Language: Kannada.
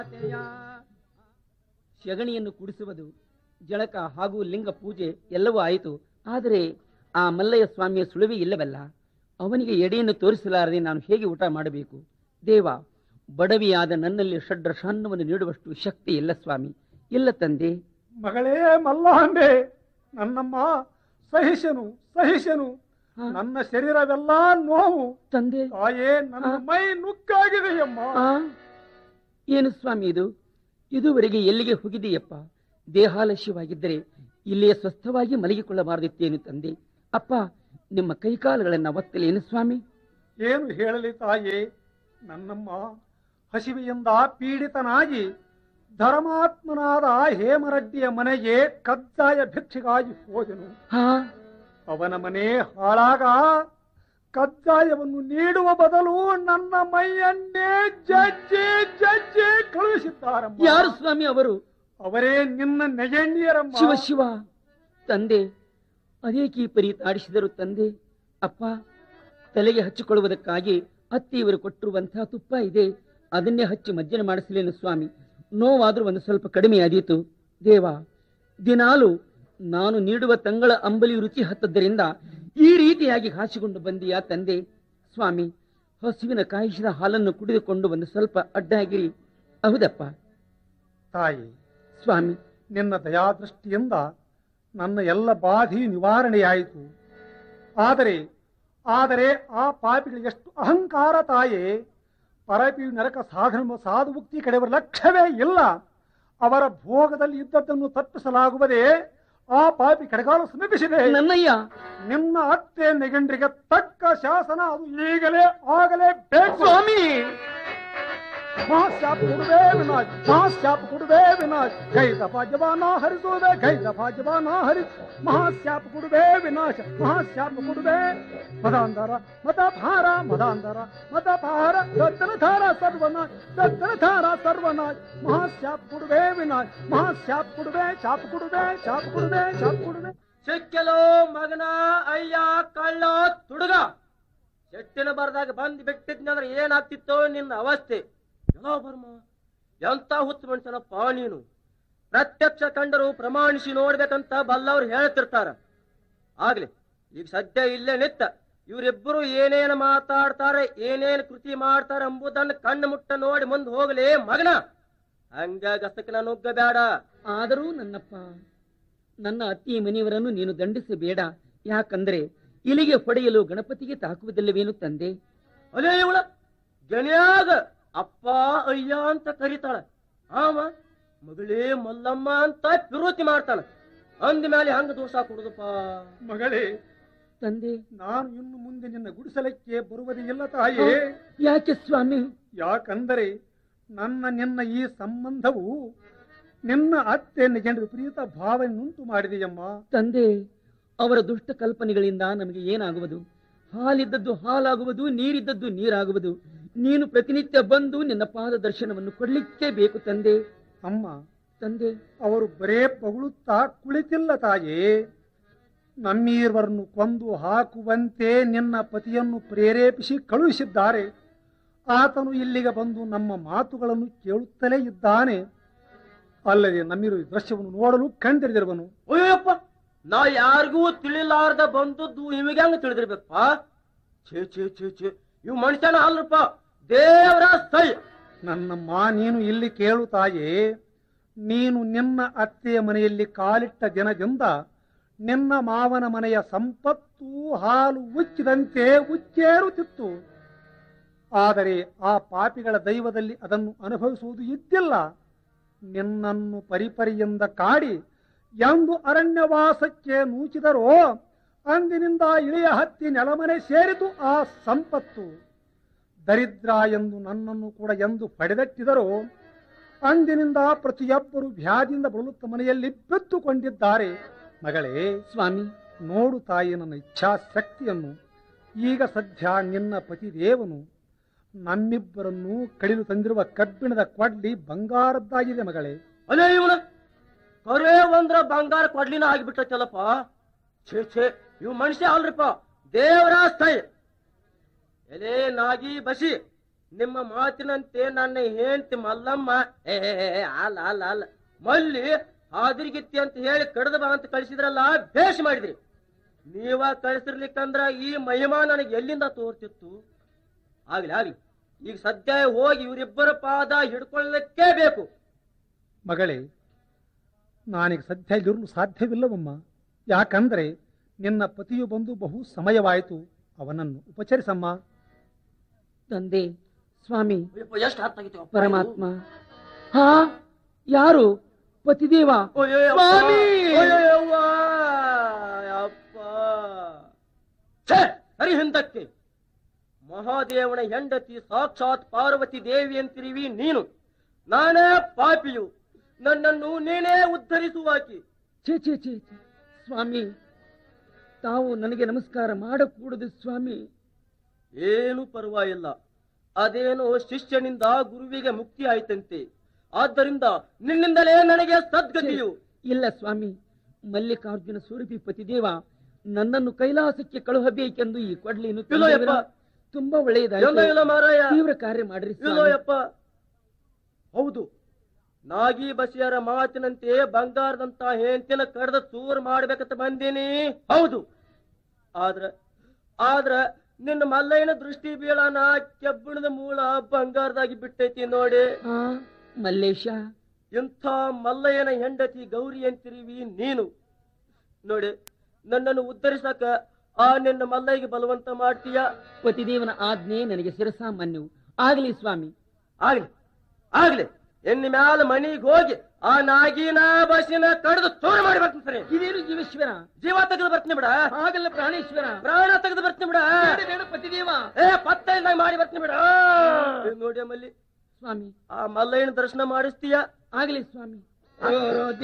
ಶಗಣಿಯನ್ನು ಕುಡಿಸುವುದು ಜಳಕ ಹಾಗೂ ಲಿಂಗ ಪೂಜೆ ಎಲ್ಲವೂ ಆಯಿತು ಆದರೆ ಆ ಮಲ್ಲಯ್ಯ ಸ್ವಾಮಿಯ ಸುಳಿವೆ ಇಲ್ಲವಲ್ಲ ಅವನಿಗೆ ಎಡೆಯನ್ನು ತೋರಿಸಲಾರದೆ ನಾನು ಹೇಗೆ ಊಟ ಮಾಡಬೇಕು ದೇವ ಬಡವಿಯಾದ ನನ್ನಲ್ಲಿ ಷಡ್ರಶಾನ್ನವನ್ನು ನೀಡುವಷ್ಟು ಶಕ್ತಿ ಇಲ್ಲ ಸ್ವಾಮಿ ಇಲ್ಲ ತಂದೆ ಮಗಳೇ ಮಲ್ಲಾಂಬೆ ನನ್ನಮ್ಮ ಸಹಿಸನು ಸಹಿಸನು ಹಾ. ನನ್ನ ಶರೀರವೆಲ್ಲ ನೋವು ತಂದೆ ತಾಯೇ ನನ್ನ ಹಾ. ಮೈ ನುಕ್ಕಾಗಿದೆಯಮ್ಮ ಆ ಏನು ಸ್ವಾಮಿ ಇದು ಇದುವರೆಗೆ ಎಲ್ಲಿಗೆ ಹೋಗಿದೆಯಪ್ಪ ದೇಹಾಲಸ್ಯವಾಗಿದ್ದರೆ ಇಲ್ಲಿಯೇ ಸ್ವಸ್ಥವಾಗಿ ಮಲಗಿಕೊಳ್ಳಬಾರದಿತ್ತೇನು ತಂದೆ ಅಪ್ಪ ನಿಮ್ಮ ಕೈಕಾಲುಗಳನ್ನ ಒತ್ತಲೇನು ಸ್ವಾಮಿ ಏನು ಹೇಳಲಿ ತಾಯೇ ನನ್ನಮ್ಮ ಹಸಿವೆಯಿಂದ ಪೀಡಿತನಾಗಿ ಧರ್ಮಾತ್ಮನಾದ ಹೇಮರೆಡ್ಡಿಯ ಮನೆಗೆ ಕಜ್ಜಾಯ ಭಿಕ್ಷೆಗಾಗಿ ಹೋದೆನು ಹಾ ಅವನ ಮನೆ ಹಾಳಾಗ ಕಜ್ಜಾಯವನ್ನು ನೀಡುವ ಬದಲು ನನ್ನ ಮೈಯನ್ನೇ ಜಜ್ಜಿ ಜಜ್ಜಿ ಕಳುಹಿಸಿದ್ದಾರಮ್ಮ ಯಾರು ಸ್ವಾಮಿ ಅವರು ಅವರೇ ನಿನ್ನ ನೆಗೆಂಡಿಯರಮ್ಮ ಶಿವ ಶಿವ ತಂದೆ ಅದೇಕಿ ಪರಿ ತಾಡಿಸಿದರು ತಂದೆ ಅಪ್ಪ ತಲೆಗೆ ಹಚ್ಚಿಕೊಳ್ಳುವುದಕ್ಕಾಗಿ ಅತ್ತೆಯವರು ಕೊಟ್ಟಿರುವಂತಹ ತುಪ್ಪ ಇದೆ ಅದನ್ನೇ ಹಚ್ಚಿ ಮಜ್ಜನ ಮಾಡಿಸಲೇನು ಸ್ವಾಮಿ ನೋವಾದ್ರೂ ಒಂದು ಸ್ವಲ್ಪ ಕಡಿಮೆ ಆದೀತು ದೇವ ದಿನಾಲು ನಾನು ನೀಡುವ ತಂಗಳ ಅಂಬಲಿ ರುಚಿ ಹತ್ತದ್ದರಿಂದ ಈ ರೀತಿಯಾಗಿ ಹಾಸಿಕೊಂಡು ಬಂದೀಯಾ ತಂದೆ ಸ್ವಾಮಿ ಹಸುವಿನ ಕಾಯಿಸಿದ ಹಾಲನ್ನು ಕುಡಿದುಕೊಂಡು ಒಂದು ಸ್ವಲ್ಪ ಅಡ್ಡಾಗಿರಿ ಹೌದಪ್ಪ ತಾಯಿ ಸ್ವಾಮಿ ನಿನ್ನ ದಯಾದೃಷ್ಟಿಯಿಂದ ನನ್ನ ಎಲ್ಲ ಬಾಧಿ ನಿವಾರಣೆಯಾಯಿತು ಆದರೆ ಆದರೆ ಆ ಪಾಪಿಗಳಿಗೆ ಎಷ್ಟು ಅಹಂಕಾರ ತಾಯೇ ಪರಪಿ ನರಕ ಸಾಧನ ಸಾಧು ಮುಕ್ತಿ ಕಡೆಯವರ ಲಕ್ಷ್ಯವೇ ಇಲ್ಲ ಅವರ ಭೋಗದಲ್ಲಿ ಇದ್ದದ್ದನ್ನು ತಪ್ಪಿಸಲಾಗುವುದೇ ಆ ಪಾಪಿ ಕಡೆಗಾಲ ಸಮೀಪಿಸಿದೆ ನನ್ನಯ್ಯ ನಿನ್ನ ಅತ್ತೆ ನೆಗಂಡ್ರಿಗೆ ತಕ್ಕ ಶಾಸನ ಅದು ಈಗಲೇ ಆಗಲೇ ಬೇಕು ಸ್ವಾಮಿ ಮಹಾಶಾಪ ಕೊಡುವೆ ವಿನಾಶ್ ಮಹಾಶಾಪ ಕೊಡುವೆ ವಿನಾಶ್ ಗೈ ದಫಾ ಜವಾನ ಹರಿಸುವೆ ಗೈ ದಫಾ ಜವಾನ ಹರಿಸ್ ಮಹಾಶಾಪ ಕೊಡುವೆ ವಿನಾಶ ಮಹಾಶಾಪ ಕೊಡುವೆ ಮದಾಂಧರ ಮದಭಾರ ಮದಾಂಧರ ಮದಭಾರ ದತ್ತನಧಾರ ಸರ್ವನಾಶ್ ದತ್ತನಧಾರ ಸರ್ವನಾಶ್ ಮಹಾಶಾಪ ಕೊಡುವೆ ವಿನಾಶ್ ಮಹಾಶಾಪ ಕೊಡುವೆ ಶಾಪ ಕೊಡುವೆ ಶಾಪ ಕೊಡುವೆ ಶಾಪ ಕೊಡುವೆ ಸಿಕ್ಕಲೋ ಮಗನ ಅಯ್ಯ ಕಳ್ಳ ತುಡುಗ ಎಟ್ಟಿನ ಬರ್ದಾಗ ಬಂದ್ ಬಿಟ್ಟಿದ್ನಂದ್ರೆ ಏನಾಗ್ತಿತ್ತೋ ನಿನ್ನ ಅವಸ್ಥೆ ಎಲ್ಲೋ ಬರ್ಮ ಎಂತ ಹುತ್ತು ಮನುಷ್ಯನಪ್ಪ ನೀನು ಪ್ರತ್ಯಕ್ಷ ಕಂಡರು ಪ್ರಮಾಣಿಸಿ ನೋಡ್ಬೇಕಂತ ಬಲ್ಲವ್ರು ಹೇಳ್ತಿರ್ತಾರ ಆಗ್ಲಿ ಈಗ ಸದ್ಯ ಇಲ್ಲೇ ನಿತ್ತ ಇವರಿಬ್ಬರು ಏನೇನು ಮಾತಾಡ್ತಾರೆ ಏನೇನು ಕೃತಿ ಮಾಡ್ತಾರೆ ಎಂಬುದನ್ನು ಕಣ್ಣು ಮುಟ್ಟ ನೋಡಿ ಮುಂದೆ ಹೋಗ್ಲಿ ಮಗನ ಹಂಗ ಗಸಕನ ನುಗ್ಗಬೇಡ ಆದರೂ ನನ್ನಪ್ಪ ನನ್ನ ಅತ್ತಿ ಮನೆಯವರನ್ನು ನೀನು ದಂಡಿಸಬೇಡ ಯಾಕಂದ್ರೆ ಇಲಿಗೆ ಹೊಡೆಯಲು ಗಣಪತಿಗೆ ತಾಕುವುದಿಲ್ಲವೇನು ತಂದೆ ಅದೇ ಇವಳ ಗಣ್ಯಾಗ ಅಪ್ಪ ಅಯ್ಯ ಅಂತ ಕರೀತಾಳ ಆಮ ಮಗಳೇ ಮಲ್ಲಮ್ಮ ಅಂತ ಪಿರೋತಿ ಮಾಡ್ತಾಳ ಅಂದ ಮೇಲೆ ಹಂಗ ದೋಷ ಕೊಡುದಪ್ಪ ಮಗಳೇ ತಂದೆ ನಾನು ಇನ್ನು ಮುಂದೆ ನಿನ್ನ ಗುಡಿಸಲಕ್ಕೆ ಬರುವುದೇ ಇಲ್ಲ ತಾಯೇ ಯಾಕೆ ಸ್ವಾಮಿ ಯಾಕಂದರೆ ನನ್ನ ನಿನ್ನ ಈ ಸಂಬಂಧವು ನಿನ್ನ ಅತ್ತೆ ನಿಜ ವಿಪರೀತ ಭಾವನೆಯುಂಟು ಮಾಡಿದೆಯಮ್ಮ ತಂದೆ ಅವರ ದುಷ್ಟ ಕಲ್ಪನೆಗಳಿಂದ ನಮಗೆ ಏನಾಗುವುದು ಹಾಲಿದ್ದದ್ದು ಹಾಲಾಗುವುದು ನೀರಿದ್ದದ್ದು ನೀರಾಗುವುದು ನೀನು ಪ್ರತಿನಿತ್ಯ ಬಂದು ನಿನ್ನ ಪಾದ ದರ್ಶನವನ್ನು ಕೊಡ್ಲಿಕ್ಕೆ ಬೇಕು ತಂದೆ ಅಮ್ಮ ತಂದೆ ಅವರು ಬರೇ ಪಗುಳುತ್ತಾ ಕುಳಿತಿಲ್ಲ ತಾಯೇ ನಮ್ಮೀರ್ವರನ್ನು ಕೊಂದು ಹಾಕುವಂತೆ ನಿನ್ನ ಪತಿಯನ್ನು ಪ್ರೇರೇಪಿಸಿ ಕಳುಹಿಸಿದ್ದಾರೆ ಆತನು ಇಲ್ಲಿಗೆ ಬಂದು ನಮ್ಮ ಮಾತುಗಳನ್ನು ಕೇಳುತ್ತಲೇ ಇದ್ದಾನೆ ಅಲ್ಲದೆ ನಮ್ಮಿರು ಈ ದೃಶ್ಯವನ್ನು ನೋಡಲು ಕಣ್ತೆರೆದಿರುವನು ಅಯ್ಯಪ್ಪ ನಾ ಯಾರಿಗೂ ತಿಳಿಲಾರ್ದ ಬಂದದ್ದು ಇವಾಗ ಹೆಂಗ ತಿಳಿದಿರ್ಬೇಕಪ್ಪ ಛೇ ಛೇ ಛೇ ಛೇ ಇವ್ ಮನುಷ್ಯನ ಅಲ್ರಪ್ಪ ದೇವರ ಸೈ ನನ್ನಮ್ಮ ನೀನು ಇಲ್ಲಿ ಕೇಳು ತಾಯೇ ನೀನು ನಿನ್ನ ಅತ್ತೆಯ ಮನೆಯಲ್ಲಿ ಕಾಲಿಟ್ಟ ದಿನದಿಂದ ನಿನ್ನ ಮಾವನ ಮನೆಯ ಸಂಪತ್ತು ಹಾಲು ಉಚ್ಚಿದಂತೆ ಉಚ್ಚೇರುತ್ತಿತ್ತು ಆದರೆ ಆ ಪಾಪಿಗಳ ದೈವದಲ್ಲಿ ಅದನ್ನು ಅನುಭವಿಸುವುದು ಇದ್ದಿಲ್ಲ ನಿನ್ನನ್ನು ಪರಿಪರಿಯಿಂದ ಕಾಡಿ ಎಂದು ಅರಣ್ಯವಾಸಕ್ಕೆ ನೂಚಿದರೋ ಅಂದಿನಿಂದ ಇಳಿಯ ಹತ್ತಿ ನೆಲಮನೆ ಸೇರಿತು ಆ ಸಂಪತ್ತು ದರಿದ್ರ ಎಂದು ನನ್ನನ್ನು ಕೂಡ ಎಂದು ಪಡೆದಟ್ಟಿದರೋ ಅಂದಿನಿಂದ ಪ್ರತಿಯೊಬ್ಬರು ವ್ಯಾಧಿಯಿಂದ ಬಳಲುತ್ತ ಮನೆಯಲ್ಲಿ ಬಿದ್ದುಕೊಂಡಿದ್ದಾರೆ ಮಗಳೇ ಸ್ವಾಮಿ ನೋಡು ತಾಯಿ ನನ್ನ ಇಚ್ಛಾಶಕ್ತಿಯನ್ನು ಈಗ ಸದ್ಯ ನಿನ್ನ ಪತಿದೇವನು ನಮ್ಮಿಬ್ಬರನ್ನು ಕಡಿಲು ತಂದಿರುವ ಕಬ್ಬಿಣದ ಕೊಡ್ಲಿ ಬಂಗಾರದ್ದಾಗಿದೆ ಮಗಳೇ ಅಲೇ ಇವನ ಕರೇ ಒಂದ್ರ ಬಂಗಾರ ಕೊಡ್ಲಿನ ಆಗಿಬಿಟ್ಟಲ್ಲಪ್ಪ ಛೇ ಛೇ ಇವ್ ಮನುಷ್ಯ ಅಲ್ರಿಪ್ಪ ದೇವರ ಸ್ಥೈ ಎಲೆ ನಾಗಿ ಬಸಿ ನಿಮ್ಮ ಮಾತಿನಂತೆ ನನ್ನ ಹೆಂಡತಿ ಮಲ್ಲಮ್ಮ ಏ ಏ, ಏ, ಅಲ್ಲ ಅಲ್ಲ ಅಲ್ಲ ಮಲ್ಲಿ ಹಾದಿರಿಗಿತ್ತಿ ಅಂತ ಹೇಳಿ ಕಡ್ದು ಬಾ ಅಂತ ಕಳಿಸಿದ್ರಲ್ಲ ಬೇಷ್ ಮಾಡಿದ್ರಿ ನೀವ ಕಳಿಸಿರ್ಲಿಕ್ಕಂದ್ರ ಈ ಮಹಿಮಾ ನನಗೆ ಎಲ್ಲಿಂದ ತೋರ್ತಿತ್ತು ಆಗ್ಲಿ ಆಗ್ಲಿ ಈಗ ಸದ್ಯ ಹೋಗಿ ಇವರಿಬ್ಬರ ಪಾದ ಹಿಡ್ಕೊಳ್ಳಲಿಕ್ಕೇ ಬೇಕು ಮಗಳೇ ನಾನೀಗ ಸದ್ಯ ಇಲ್ಲಿರಲು ಸಾಧ್ಯವಿಲ್ಲವಮ್ಮ ಯಾಕಂದ್ರೆ ನಿನ್ನ ಪತಿಯು ಬಂದು ಬಹು ಸಮಯವಾಯಿತು ಅವನನ್ನು ಉಪಚರಿಸಮ್ಮ ತಂದೆ ಸ್ವಾಮಿ ಎಷ್ಟು ಹತ್ತಾಗಿತ್ತು ಪರಮಾತ್ಮ ಹಾ ಯಾರು ಪತಿದೇವ ಸ್ವಾಮಿ! ಸರಿ ಹಿಂದಕ್ಕೆ ಮಹಾದೇವನ ಹೆಂಡತಿ ಸಾಕ್ಷಾತ್ ಪಾರ್ವತಿ ದೇವಿ ಅಂತಿರುವಿ ನೀನು ನಾನೇ ಪಾಪಿಯು ನನ್ನನ್ನು ನೀನೇ ಉದ್ಧರಿಸುವಾಕಿ ಛೇ ಛೇ ಛೇ ಛೇ. ಸ್ವಾಮಿ ತಾವು ನನಗೆ ನಮಸ್ಕಾರ ಮಾಡಕೂಡದು ಸ್ವಾಮಿ ಏನು ಪರವಾಗಿಲ್ಲ ಅದೇನೋ ಶಿಷ್ಯನಿಂದ ಗುರುವಿಗೆ ಮುಕ್ತಿ ಆಯ್ತಂತೆ ಆದ್ದರಿಂದ ನಿನ್ನಿಂದಲೇ ನನಗೆ ಸದ್ಗತಿಯು ಇಲ್ಲ ಸ್ವಾಮಿ ಮಲ್ಲಿಕಾರ್ಜುನ ಸ್ವರೂಪಿ ಪತಿದೇವ ನನ್ನನ್ನು ಕೈಲಾಸಕ್ಕೆ ಕಳುಹಬೇಕೆಂದು ಈ ಕೊಡ್ಲಿನು ಇಲ್ಲೋ ಯಪ್ಪ. ತುಂಬಾ ಇಲ್ಲ ಒಳ್ಳೆಯದಾಯ್ತು ಇಲ್ಲ ಮಾರಾಯ ತೀವ್ರ ಕಾರ್ಯ ಮಾಡ್ರಿ ಇಲ್ಲೋ ಸ್ವಾಮಿ. ಯಪ್ಪ ಹೌದು ನಾಗಿ ಬಸಿಯರ ಮಾತಿನಂತೆ ಬಂಗಾರದಂತ ಹೆಂಡತಿನ ಕಡ್ದ ಚೂರ್ ಮಾಡ್ಬೇಕಂತ ಬಂದೀನಿ ಹೌದು ಆದ್ರ ಆದ್ರ ನಿನ್ನ ಮಲ್ಲಯ್ಯನ ದೃಷ್ಟಿ ಬೀಳನ ಕೆಬ್ಬಣದ ಮೂಳ ಬಂಗಾರದಾಗಿ ಬಿಟ್ಟೈತಿ ನೋಡಿ ಆ, ಮಲ್ಲೇಶ ಇಂಥ ಮಲ್ಲಯ್ಯನ ಹೆಂಡತಿ ಗೌರಿ ಅಂತಿರುವಿ ನೀನು ನೋಡಿ ನನ್ನನ್ನು ಉದ್ಧರಿಸಕ ಆ ನಿನ್ನ ಮಲ್ಲಯ್ಯಗೆ ಬಲವಂತ ಮಾಡ್ತೀಯ ಪತಿದೇವನ ಆಜ್ಞೆ ನನಗೆ ಶಿರಸಾಮಾನ್ಯವು ಆಗಲಿ ಸ್ವಾಮಿ ಆಗ್ಲಿ ಆಗ್ಲಿ ಇನ್ನು ಮ್ಯಾಲ ಮನಿಗ್ ಹೋಗಿ ಆ ನಾಗಿನ ಬಸ್ಸಿನ ಕಡ್ದು ಚೂರು ಮಾಡಿ ಬರ್ತೀನಿ ಸರಿ ಇದೇನು ಜೀವೇಶ್ವರ ಜೀವ ತೆಗೆದು ಬರ್ತೀನಿ ಬಿಡ ಹಾಗಲ್ಲ ಪ್ರಾಣೇಶ್ವರ ಪ್ರಾಣ ತೆಗೆದು ಬರ್ತೀನಿ ಬಿಡ ಬೇಡ, ಬೇಡ ಪತಿದೇವ ಏ ಪತ್ತೈದಾಗ ಮಾಡಿ ಬರ್ತೀನಿ ಬಿಡ ಇದ್ ನೋಡಿ ಮಲ್ಲಿ ಸ್ವಾಮಿ ಆ ಮಲ್ಲಯ್ಯನ ದರ್ಶನ ಮಾಡಿಸ್ತೀಯ ಆಗಲಿ ಸ್ವಾಮಿ